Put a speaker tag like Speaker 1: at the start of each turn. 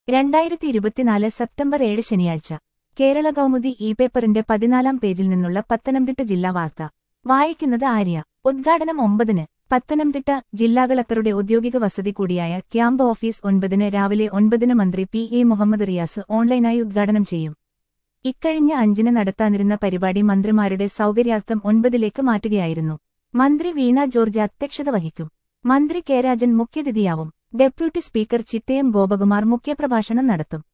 Speaker 1: രണ്ടായിരത്തി ഇരുപത്തിനാല് സെപ്റ്റംബർ ഏഴ് ശനിയാഴ്ച കേരള കൗമുദി ഇ പേപ്പറിന്റെ പതിനാലാം പേജിൽ നിന്നുള്ള പത്തനംതിട്ട ജില്ലാ വാർത്ത വായിക്കുന്നത് ആര്യ ഉദ്ഘാടനം ഒമ്പതിന് പത്തനംതിട്ട ജില്ലാ കളക്ടറുടെ ഔദ്യോഗിക വസതി കൂടിയായ ക്യാമ്പ് ഓഫീസ് ഒൻപതിന് രാവിലെ ഒൻപതിന് മന്ത്രി പി എ മുഹമ്മദ് റിയാസ് ഓൺലൈനായി ഉദ്ഘാടനം ചെയ്യും ഇക്കഴിഞ്ഞ അഞ്ചിന് നടത്താനിരുന്ന പരിപാടി മന്ത്രിമാരുടെ സൗകര്യാർത്ഥം ഒൻപതിലേക്ക് മാറ്റുകയായിരുന്നു മന്ത്രി വീണ ജോർജ് അധ്യക്ഷത വഹിക്കും മന്ത്രി കെ രാജൻ മുഖ്യതിഥിയാവും ഡെപ്യൂട്ടി സ്പീക്കർ ചിറ്റയം ഗോപകുമാർ മുഖ്യപ്രഭാഷണം നടത്തും